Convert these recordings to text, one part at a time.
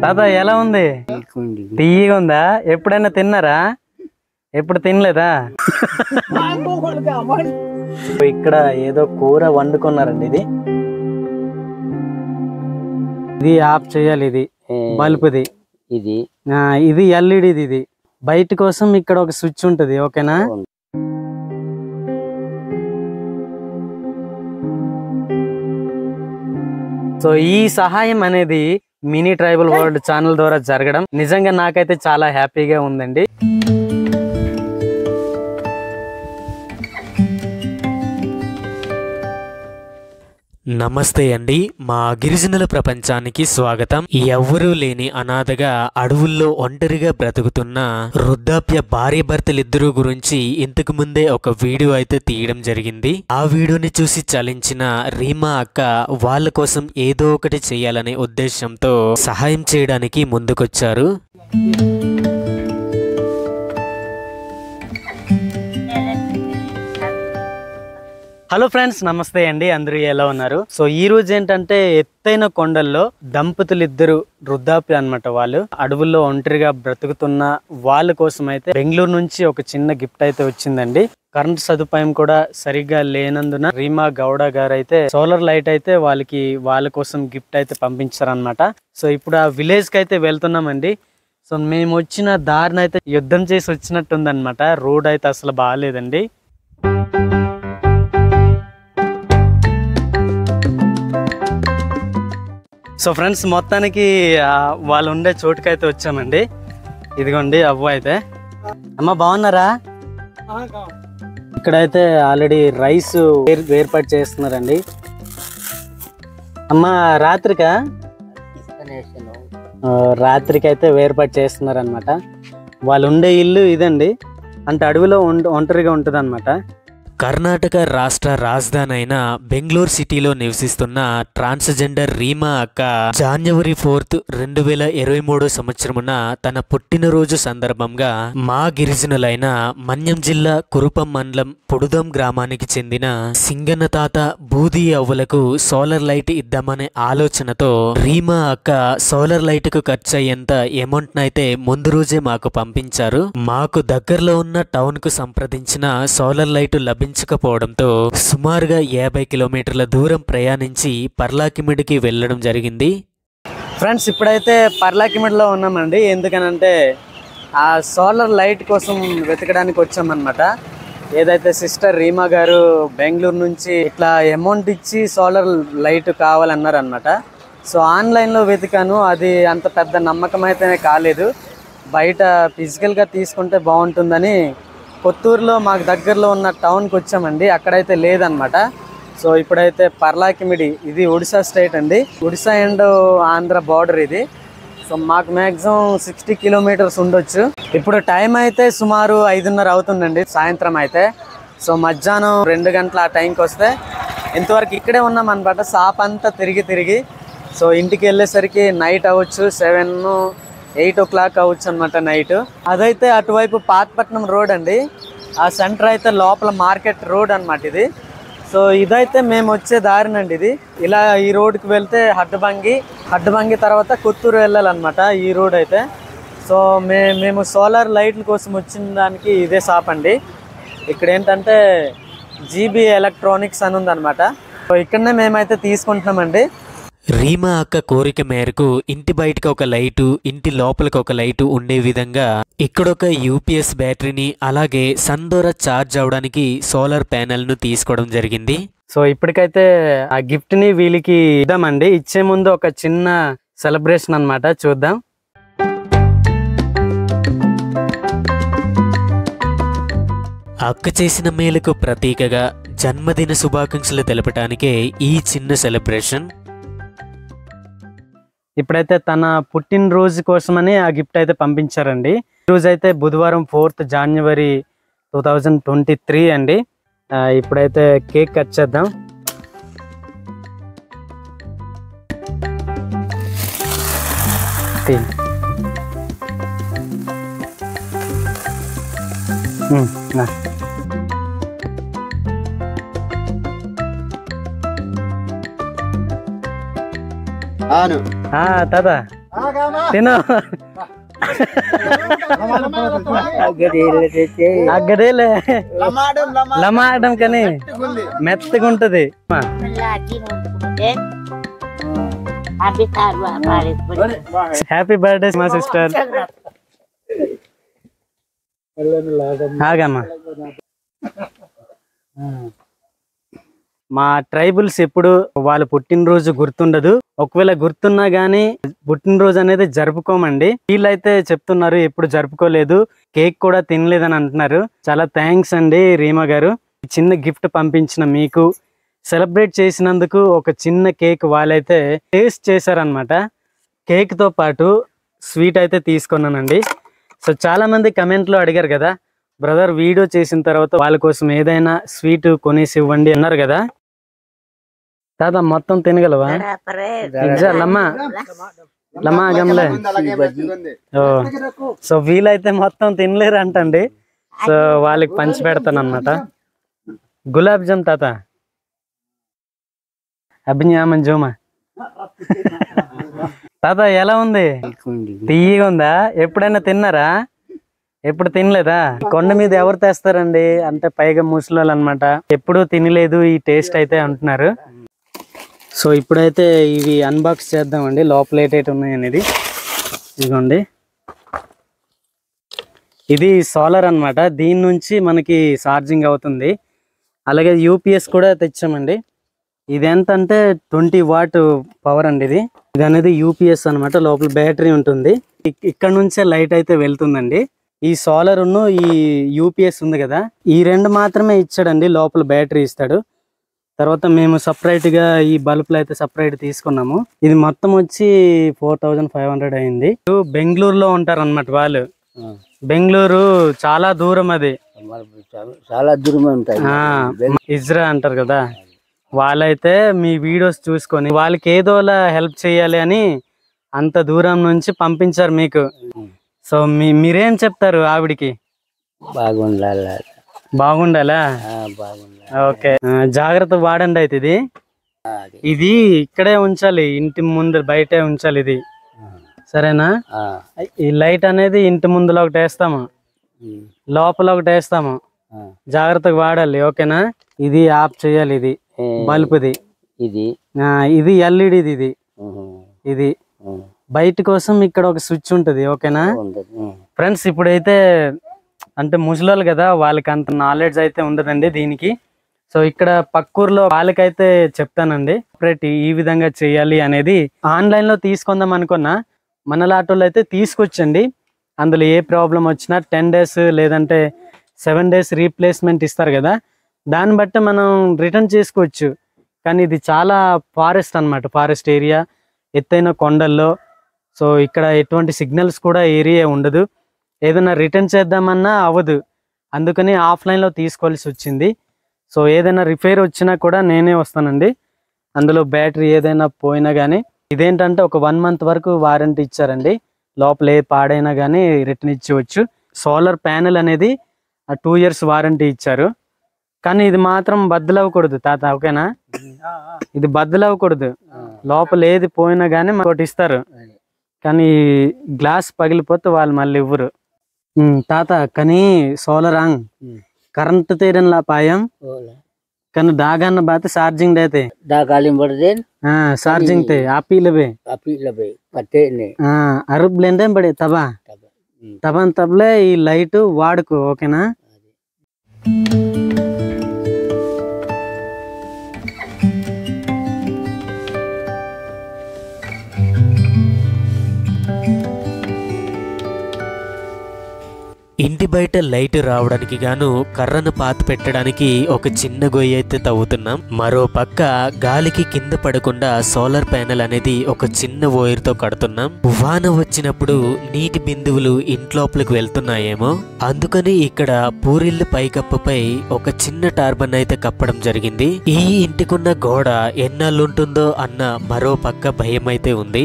తాత ఎలా ఉంది తీయగా ఉందా ఎప్పుడైనా తిన్నారా ఎప్పుడు తినలేదా ఇక్కడ ఏదో కూర వండుకున్నారండి ఇది ఇది ఆఫ్ చేయాలి ఇది బల్బుది ఇది ఆ, ఇది ఎల్ఈడిది ఇది బయట కోసం ఇక్కడ ఒక స్విచ్ ఉంటుంది ఓకేనా సో ఈ సహాయం అనేది మినీ ట్రైబల్ వరల్డ్ ఛానల్ ద్వారా జరగడం నిజంగా నాకైతే చాలా హ్యాపీగా ఉందండి నమస్తే అండి మా గిరిజనుల ప్రపంచానికి స్వాగతం ఎవ్వరూ లేని అనాథగా అడవుల్లో ఒంటరిగా బ్రతుకుతున్న వృద్ధాప్య భార్య భర్తలిద్దరూ గురించి ఇంతకు ముందే ఒక వీడియో అయితే తీయడం జరిగింది ఆ వీడియోని చూసి చలించిన రీమా అక్క వాళ్ళ కోసం ఏదో ఒకటి చేయాలనే ఉద్దేశంతో సహాయం చేయడానికి ముందుకొచ్చారు హలో ఫ్రెండ్స్ నమస్తే అండి అందరూ ఎలా ఉన్నారు సో ఈ రోజు ఏంటంటే ఎత్తైన కొండల్లో దంపతులు ఇద్దరు వృద్ధాప్య అన్నమాట వాళ్ళు అడవుల్లో ఒంటరిగా బ్రతుకుతున్న వాళ్ళ కోసం అయితే బెంగళూరు నుంచి ఒక చిన్న గిఫ్ట్ అయితే వచ్చిందండి కరెంట్ సదుపాయం కూడా సరిగ్గా లేనందున రీమా గౌడ గారు అయితే సోలార్ లైట్ అయితే వాళ్ళకి వాళ్ళ కోసం గిఫ్ట్ అయితే పంపించారనమాట సో ఇప్పుడు ఆ విలేజ్ కి అయితే వెళ్తున్నామండి సో మేము వచ్చిన దారిని అయితే యుద్ధం చేసి వచ్చినట్టుందన్నమాట రోడ్ అయితే అసలు బాగాలేదండి సో ఫ్రెండ్స్ మొత్తానికి ఆ, వాళ్ళు ఉండే చోటుకైతే వచ్చామండి ఇదిగోండి అవ్వ అయితే అమ్మ బాగున్నారా ఇక్కడైతే ఆల్రెడీ రైస్ వేర్ వేర్పాటు చేస్తున్నారండి అమ్మ రాత్రికా ఆ, రాత్రికి అయితే వేర్పాటు చేస్తున్నారు అనమాట వాళ్ళు ఉండే ఇల్లు ఇదండి అంటే అడవిలో ఒంట ఒంటరిగా ఉంటుంది కర్ణాటక రాష్ట్ర రాజధాని అయిన బెంగళూరు సిటీలో నివసిస్తున్న ట్రాన్స్జెండర్ రీమా అక్క జాన్వరి ఫోర్త్ రెండు వేల ఇరవై మూడో సంవత్సరమున తన పుట్టినరోజు సందర్భంగా మా గిరిజనులైన మన్యం జిల్లా కురుపం మండలం పొడుదం గ్రామానికి చెందిన సింగన్న తాత బూది అవ్వలకు సోలార్ లైట్ ఇద్దామనే ఆలోచనతో రీమా అక్క సోలార్ లైట్ కు ఖర్చు అయ్యేంత అమౌంట్ నైతే ముందు రోజే మాకు పంపించారు మాకు దగ్గరలో ఉన్న టౌన్ కు సంప్రదించిన సోలార్ లైట్ లభించకపోవడంతో సుమారుగా యాభై కిలోమీటర్ల దూరం ప్రయాణించి పర్లాకిమిడికి వెళ్ళడం జరిగింది ఫ్రెండ్స్ ఇప్పుడైతే పర్లాకిమిడిలో ఉన్నామండి ఎందుకనంటే ఆ సోలార్ లైట్ కోసం వెతకడానికి వచ్చామన్నమాట ఏదైతే సిస్టర్ రీమా గారు బెంగళూరు నుంచి ఇట్లా అమౌంట్ ఇచ్చి సోలార్ లైట్ కావాలన్నారు అనమాట సో ఆన్లైన్లో వెతికాను అది అంత పెద్ద నమ్మకం అయితే కాలేదు బయట ఫిజికల్గా తీసుకుంటే బాగుంటుందని కొత్తూరులో మాకు దగ్గరలో ఉన్న టౌన్కి వచ్చామండి అక్కడైతే లేదనమాట సో ఇప్పుడైతే పర్లాకిమిడి ఇది ఒడిశా స్టేట్ అండి ఒడిశా అండ్ ఆంధ్ర బార్డర్ ఇది సో మాకు మ్యాక్సిమం సిక్స్టీ కిలోమీటర్స్ ఉండొచ్చు ఇప్పుడు టైం అయితే సుమారు ఐదున్నర అవుతుందండి సాయంత్రం అయితే సో మధ్యాహ్నం రెండు గంటల ఆ టైంకి వస్తే ఇంతవరకు ఇక్కడే ఉన్నాం అనమాట షాప్ అంతా తిరిగి తిరిగి సో ఇంటికి వెళ్ళేసరికి నైట్ అవ్వచ్చు సెవెన్ ఎయిట్ ఓ క్లాక్ అవ్వచ్చు అనమాట నైట్ అదైతే అటువైపు పాతపట్నం రోడ్ అండి ఆ సెంటర్ అయితే లోపల మార్కెట్ రోడ్ అన్నమాట ఇది సో ఇదైతే మేము వచ్చే దారినండి ఇది ఇలా ఈ రోడ్కి వెళ్తే హడ్డబంగి హడ్డబంగి తర్వాత కొత్తూరు వెళ్ళాలన్నమాట ఈ రోడ్ అయితే సో మే మేము సోలార్ లైట్ల కోసం వచ్చిన దానికి ఇదే షాప్ అండి ఇక్కడ ఏంటంటే జీబీ ఎలక్ట్రానిక్స్ అని ఉందన్నమాట సో ఇక్కడనే మేమైతే తీసుకుంటున్నామండి రీమా అక్క కోరిక మేరకు ఇంటి బయటకు ఒక లైటు ఇంటి లోపలికి ఒక లైటు ఉండే విధంగా ఇక్కడొక యూపీఎస్ బ్యాటరీని అలాగే సన్ ద్వారా ఛార్జ్ అవడానికి సోలార్ ప్యానెల్ ను తీసుకోవడం జరిగింది సో ఇప్పటికైతే ఆ గిఫ్ట్ ని వీళ్ళకి ఇద్దామండి ఇచ్చే ముందు ఒక చిన్న సెలబ్రేషన్ అన్నమాట చూద్దాం అక్క చేసిన మేలుకు ప్రతీకగా జన్మదిన శుభాకాంక్షలు తెలపటానికే ఈ చిన్న సెలబ్రేషన్ ఇప్పుడైతే తన పుట్టినరోజు కోసమని ఆ గిఫ్ట్ అయితే పంపించారండి ఈ రోజు అయితే బుధవారం fourth January two thousand twenty three అండి ఆ, ఇప్పుడైతే కేక్ కట్ చేద్దాం తీ. ఉమ్, నా. అవును ఆ, తాత తిను అగ్గదేలే లమాడడం కానీ మెత్తగా ఉంటది lagi mungkin habis taruh balik happy birthday మా సిస్టర్ ఆగమ్మా మా ట్రైబుల్స్ ఎప్పుడు వాళ్ళ పుట్టినరోజు గుర్తుండదు ఒకవేళ గుర్తున్నా గానీ పుట్టినరోజు అనేది జరుపుకోమండి వీళ్ళైతే చెప్తున్నారు ఎప్పుడు జరుపుకోలేదు కేక్ కూడా తినలేదని అంటున్నారు చాలా థ్యాంక్స్ అండి రీమా గారు చిన్న గిఫ్ట్ పంపించిన మీకు సెలబ్రేట్ చేసినందుకు ఒక చిన్న కేక్ వాళ్ళైతే టేస్ట్ చేశారనమాట కేక్ తో పాటు స్వీట్ అయితే తీసుకున్నానండి సో చాలా మంది comment లో అడిగారు కదా బ్రదర్ వీడియో చేసిన తర్వాత వాళ్ళ కోసం ఏదైనా స్వీట్ కొనేసి ఇవ్వండి అన్నారు కదా తాత మొత్తం తినగలవా నిజా లమ్మా లమ్మా గమ్లే ఓ సో వీలైతే మొత్తం తినలేరు అంటండి సో వాళ్ళకి పంచి పెడతాను అనమాట గులాబ్ జామ్ తాత అభిజ్ఞామన్ జోమా తాత ఎలా ఉంది తీయగా ఉందా ఎప్పుడైనా తిన్నారా ఎప్పుడు తినలేదా కొండ మీద ఎవరు తెస్తారండి అంటే పైగా ముసలోళ్ళు అనమాట ఎప్పుడూ తినలేదు ఈ టేస్ట్ అయితే అంటున్నారు సో ఇప్పుడైతే ఇవి అన్బాక్స్ చేద్దామండి లోపల ఏటేటి ఉన్నాయి అనేది ఇదిగోండి ఇది సోలార్ అన్నమాట దీని నుంచి మనకి ఛార్జింగ్ అవుతుంది అలాగే యూపీఎస్ కూడా తెచ్చామండి ఇది ఎంత అంటే ట్వంటీ వాట్ పవర్ అండి ఇది ఇది అనేది యూపీఎస్ అన్నమాట లోపల బ్యాటరీ ఉంటుంది ఇక్- ఇక్కడ నుంచే లైట్ అయితే వెళ్తుందండి ఈ సోలార్ ఉన్ను ఈ యూపీఎస్ ఉంది కదా ఈ రెండు మాత్రమే ఇచ్చాడండి లోపల బ్యాటరీ ఇస్తాడు తర్వాత మేము సపరేట్ గా ఈ బల్బులు అయితే సపరేట్ తీసుకున్నాము ఇది మొత్తం వచ్చి ఫోర్ థౌజండ్ ఫైవ్ హండ్రెడ్ అయింది బెంగళూరులో ఉంటారు అనమాట వాళ్ళు బెంగళూరు చాలా దూరం అది చాలా దూరం ఉంటాయి ఆ, ఇజ్రా అంటారు కదా వాళ్ళైతే మీ వీడియోస్ చూసుకొని వాళ్ళకి ఏదోలా హెల్ప్ చేయాలి అని అంత దూరం నుంచి పంపించారు మీకు సో మీ మీరేం చెప్తారు ఆవిడికి బాగుండాలి బాగుండాలా ఆ, బాగుండాలి ఓకే ఆ, జాగ్రత్త వాడండి అయితే ఇది ఆ, అది. ఇది ఇక్కడే ఉంచాలి ఇంటి ముందు బయటే ఉంచాలి ఇది సరేనా ఆ, ఈ లైట్ అనేది ఇంటి ముందులో ఒకటి వేస్తాము ఉమ్, లోపల ఒకటి వేస్తాము ఆ. జాగ్రత్తగా వాడాలి ఓకేనా ఇది ఆఫ్ చేయాలి ఇది ఏ, బల్బుది ఇది ఆ, ఇది ఎల్ఈడిది ఇది ఉహు, ఇది ఉమ్, బయట కోసం ఇక్కడ ఒక స్విచ్ ఉంటుంది ఓకేనా ఉండదు, ఉమ్, ఫ్రెండ్స్ ఇప్పుడైతే అంటే ముసలోళ్ళు కదా వాళ్ళకి అంత నాలెడ్జ్ అయితే ఉండదండి దీనికి సో ఇక్కడ పక్కూర్లో వాళ్ళకైతే చెప్తానండి సపరేట్ ఈ విధంగా చేయాలి అనేది ఆన్లైన్ లో తీసుకుందాం అనుకున్నా మన లాటోళ్ళు అయితే తీసుకొచ్చండి అందులో ఏ ప్రాబ్లం వచ్చినా టెన్ డేస్ లేదంటే సెవెన్ డేస్ రీప్లేస్మెంట్ ఇస్తారు కదా దాన్ని బట్టి మనం రిటర్న్ చేసుకోవచ్చు కానీ ఇది చాలా ఫారెస్ట్ అన్నమాట ఫారెస్ట్ ఏరియా ఎత్తైన కొండల్లో సో ఇక్కడ ఎటువంటి సిగ్నల్స్ కూడా ఏరియా ఉండదు ఏదైనా రిటర్న్ చేద్దామన్నా అవ్వదు అందుకని ఆఫ్లైన్లో తీసుకోవాల్సి వచ్చింది సో ఏదైనా రిపేర్ వచ్చినా కూడా నేనే వస్తానండి అందులో బ్యాటరీ ఏదైనా పోయినా కానీ ఇదేంటంటే ఒక వన్ మంత్ వరకు వారంటీ ఇచ్చారండి లోపల ఏ పాడైనా కానీ రిటర్న్ ఇచ్చేవచ్చు సోలార్ ప్యానెల్ అనేది టూ ఇయర్స్ వారంటీ ఇచ్చారు కానీ ఇది మాత్రం బద్దలవ్వకూడదు తాత ఓకేనా ఇది బద్దలవ్వకూడదు లోపల ఏది పోయినా కానీ ఒకటి ఇస్తారు కానీ గ్లాస్ పగిలిపోతే వాళ్ళు మళ్ళీ ఇవ్వరు ఉమ్, తాత కానీ సోలార్ ఆంగ్ ఉమ్. కరెంట్ తీరన్లా పాయం ఓలా. కానీ దాగన్న బాత ఛార్జింగ్ అయితే దా కాలిం పడదేన్ ఛార్జింగ్ తే ఆపి లబే api lebih pate ne అరుబ్ లేంటే బడే తబా Hmm. తబన్ తబలే ఈ లైట్ వాడుకో ఓకేనా ఇంటి బయట లైట్ రావడానికి గాను కర్రను పాత పెట్టడానికి ఒక చిన్న గొయ్యి అయితే తవ్వుతున్నాం మరో పక్క గాలికి కింద పడకుండా సోలార్ ప్యానెల్ అనేది ఒక చిన్న వైర్ తో కడుతున్నాం వాన వచ్చినప్పుడు నీటి బిందువులు ఇంట్లోపలికి వెళ్తున్నాయేమో అందుకని ఇక్కడ పూరిల్లు పైకప్పుపై ఒక చిన్న టార్బన్ అయితే కప్పడం జరిగింది ఈ ఇంటికున్న గోడ ఎన్నాళ్ళుంటుందో అన్న మరో పక్క భయం అయితే ఉంది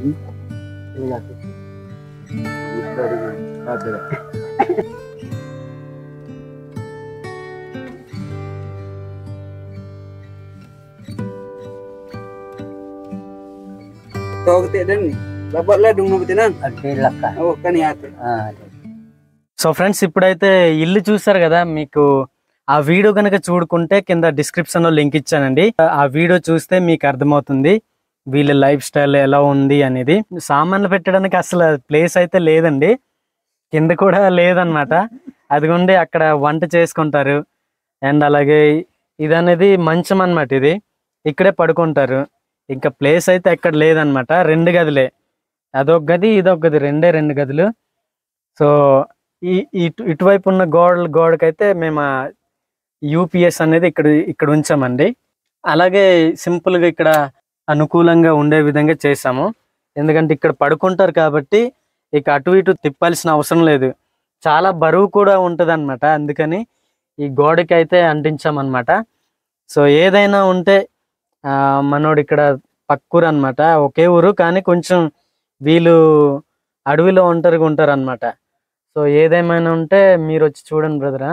Tawag tayo din. Bapak lah dung nabutinan. అట్టి లెక్క Oh, kan ya. ate. ఆ, అదే. సో ఫ్రెండ్స్ ఇప్పుడైతే ఇల్లు చూసారు కదా మీకు ఆ వీడియో కనుక చూడుకుంటే కింద డిస్క్రిప్షన్ లో లింక్ ఇచ్చానండి ఆ వీడియో చూస్తే మీకు అర్థమవుతుంది వీళ్ళ లైఫ్ స్టైల్ ఎలా ఉంది అనేది సామాన్లు పెట్టడానికి అసలు ప్లేస్ అయితే లేదండి కింద కూడా లేదనమాట అదిగోండి అక్కడ వంట చేసుకుంటారు అండ్ అలాగే ఇది అనేది మంచం అన్నమాట ఇది ఇక్కడే పడుకుంటారు ఇంకా ప్లేస్ అయితే ఎక్కడ లేదనమాట రెండు గదులే అదొక గది ఇదొక గది రెండే రెండు గదులు సో ఈ ఇటు ఇటువైపు ఉన్న గోడ గోడకైతే మేము యూపీఎస్ అనేది ఇక్కడ ఇక్కడ ఉంచామండి అలాగే simple గా ఇక్కడ అనుకూలంగా ఉండే విధంగా చేసాము ఎందుకంటే ఇక్కడ పడుకుంటారు కాబట్టి ఇక అటు ఇటు తిప్పాల్సిన అవసరం లేదు చాలా బరువు కూడా ఉంటుంది అందుకని ఈ గోడకి అయితే అంటించామన్నమాట సో ఏదైనా ఉంటే ఆ, మనోడు ఇక్కడ పక్కూరు అనమాట ఒకే ఊరు కానీ కొంచెం వీళ్ళు అడవిలో ఒంటరిగా ఉంటారు అనమాట సో ఏదేమైనా ఉంటే మీరు వచ్చి చూడండి బ్రదరా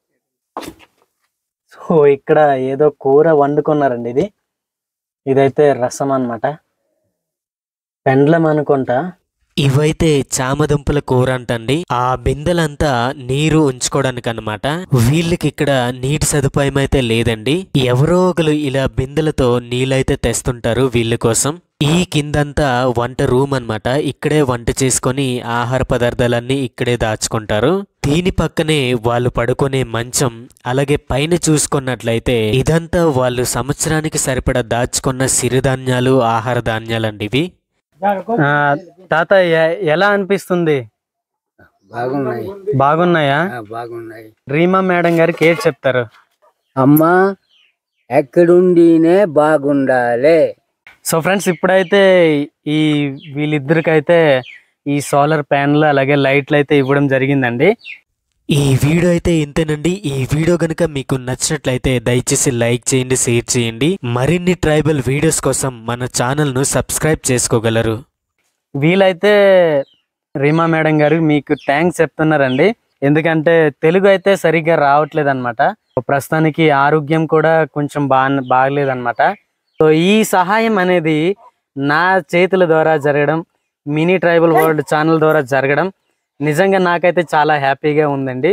సో ఇక్కడ ఏదో కూర వండుకున్నారండి ఇది ఇదైతే రసం అన్నమాట పెండ్లం అనుకుంటా ఇవైతే చామదుంపల కూర అంటండి ఆ బిందెలంతా నీరు ఉంచుకోవడానికి అనమాట వీళ్ళకి ఇక్కడ నీటి సదుపాయం అయితే లేదండి ఎవరో ఒకరు ఇలా బిందెలతో నీళ్ళైతే తెస్తుంటారు వీళ్ళ కోసం ఈ కిందంతా వంట రూమ్ అన్నమాట ఇక్కడే వంట చేసుకొని ఆహార పదార్థాలన్నీ ఇక్కడే దాచుకుంటారు దీని పక్కనే వాళ్ళు పడుకునే మంచం అలాగే పైన చూసుకున్నట్లయితే ఇదంతా వాళ్ళు సంవత్సరానికి సరిపడా దాచుకున్న సిరిధాన్యాలు ఆహార ధాన్యాలండి ఇవి ఆ, తాత ఎ- ఎలా అనిపిస్తుంది బాగున్నాయి బాగున్నాయా ఆ, బాగున్నాయి రీమా మేడం గారికి ఏది చెప్తారు అమ్మా ఎక్కడుండినే బాగుండాలి సో ఫ్రెండ్స్ ఇప్పుడైతే ఈ వీళ్ళిద్దరికైతే ఈ సోలార్ ప్యానల్ అలాగే లైట్లు అయితే ఇవ్వడం జరిగిందండి ఈ వీడియో అయితే ఇంతేనండి ఈ వీడియో కనుక మీకు నచ్చినట్లయితే దయచేసి లైక్ చేయండి షేర్ చేయండి మరిన్ని ట్రైబల్ వీడియోస్ కోసం మన ఛానల్ను సబ్స్క్రైబ్ చేసుకోగలరు వీలైతే రీమా మేడం గారు మీకు థ్యాంక్స్ చెప్తున్నారండి ఎందుకంటే తెలుగు అయితే సరిగ్గా రావట్లేదు అనమాట ప్రస్తుతానికి ఆరోగ్యం కూడా కొంచెం బాగా బాగలేదన్నమాట సో ఈ సహాయం అనేది నా చేతుల ద్వారా జరగడం మినీ ట్రైబల్ వరల్డ్ ఛానల్ ద్వారా జరగడం నిజంగా నాకైతే చాలా హ్యాపీగా ఉందండి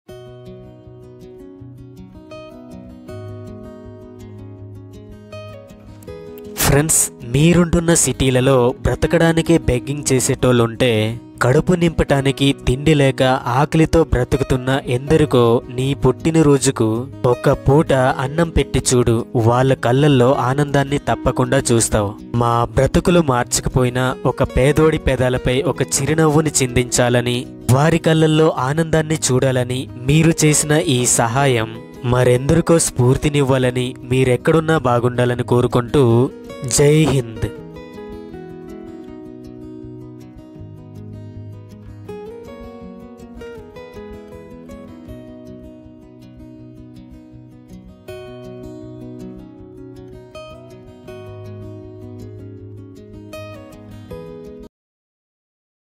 ఫ్రెండ్స్ మీరుంటున్న సిటీలలో బ్రతకడానికే బెగ్గింగ్ చేసేటోళ్ళు ఉంటే కడుపు నింపటానికి తిండి లేక ఆకలితో బ్రతుకుతున్న ఎందరికో నీ పుట్టినరోజుకు ఒక్క పూట అన్నం పెట్టి చూడు వాళ్ళ కళ్ళల్లో ఆనందాన్ని తప్పకుండా చూస్తావు మా బ్రతుకులు మార్చకపోయినా ఒక పేదోడి పెదాలపై ఒక చిరునవ్వుని చిందించాలని వారి కళ్ళల్లో ఆనందాన్ని చూడాలని మీరు చేసిన ఈ సహాయం మరెందరికో స్ఫూర్తినివ్వాలని మీరెక్కడున్నా బాగుండాలని కోరుకుంటూ జై హింద్